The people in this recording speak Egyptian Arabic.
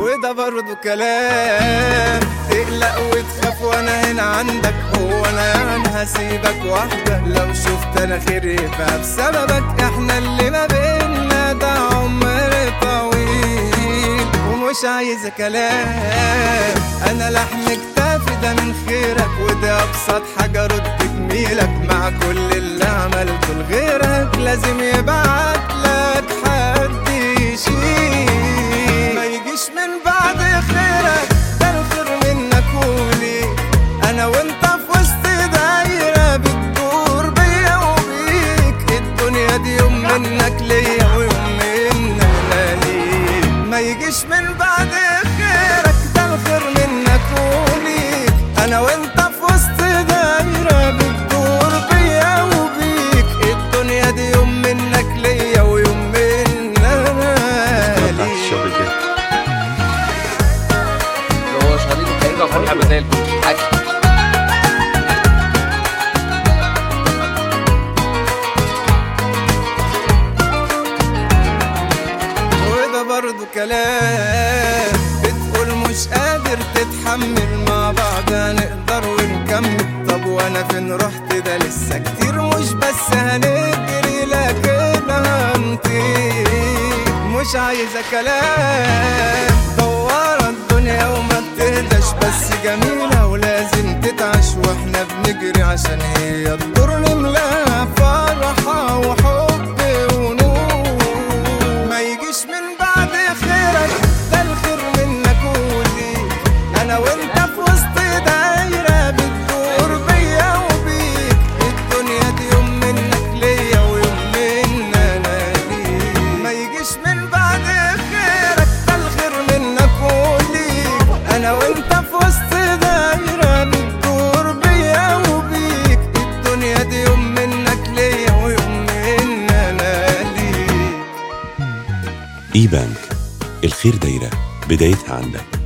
وده برضو كلام تقلق وتخاف وانا هنا عندك هو انا يعني هسيبك وحدك لو شفت انا خير يبقى بسببك احنا اللي ما بينا ده عمر طويل ومش عايز كلام انا لحم كتافي ده من خيرك وده ابسط حاجه رد جميلك مع كل اللي عملته لغيرك لازم يبعت لك حد يشيل ما يجيش من بعد خيرك ده الخير منك وليك انا وانت في وسط دايره بتدور بيا وبيك الدنيا دي يوم منك ليا ويوم منك انا ليك ما يجيش من بعد خيرك ده الخير منك وليك انا وانت في وسط دايره بتدور بيا وبيك الدنيا دي يوم منك ليا ويوم منك انا بتاعت ليك الشغل كده اللي هو شغالين الخارجة وفرحة بدل الفل حكي وده برضو كلام بتقول مش قادر تتحمل مع بعض هنقدر ونكمل طب وانا فين رحت ده لسه كتير مش بس هنجري لكن هنطير مش عايزة كلام دوارة الدنيا وما بتهداش بس جميلة ولازم تتعش واحنا بنجري عشان هي الدور نملاها فرحة وحب ونور ما يجيش من بعد خيرك ده الخير منك وليك انا وانت في وسط دايره بتدور بيا وبيك الدنيا دي يوم منك ليا ويوم من انا ليك ما يجيش من بعد خيرك ده الخير منك وليك انا وانت في وسط دايره بتدور بيا وبيك الدنيا دي يوم منك ليا ويوم من انا ليك اي بانك الخير دايرة بدايتها عندك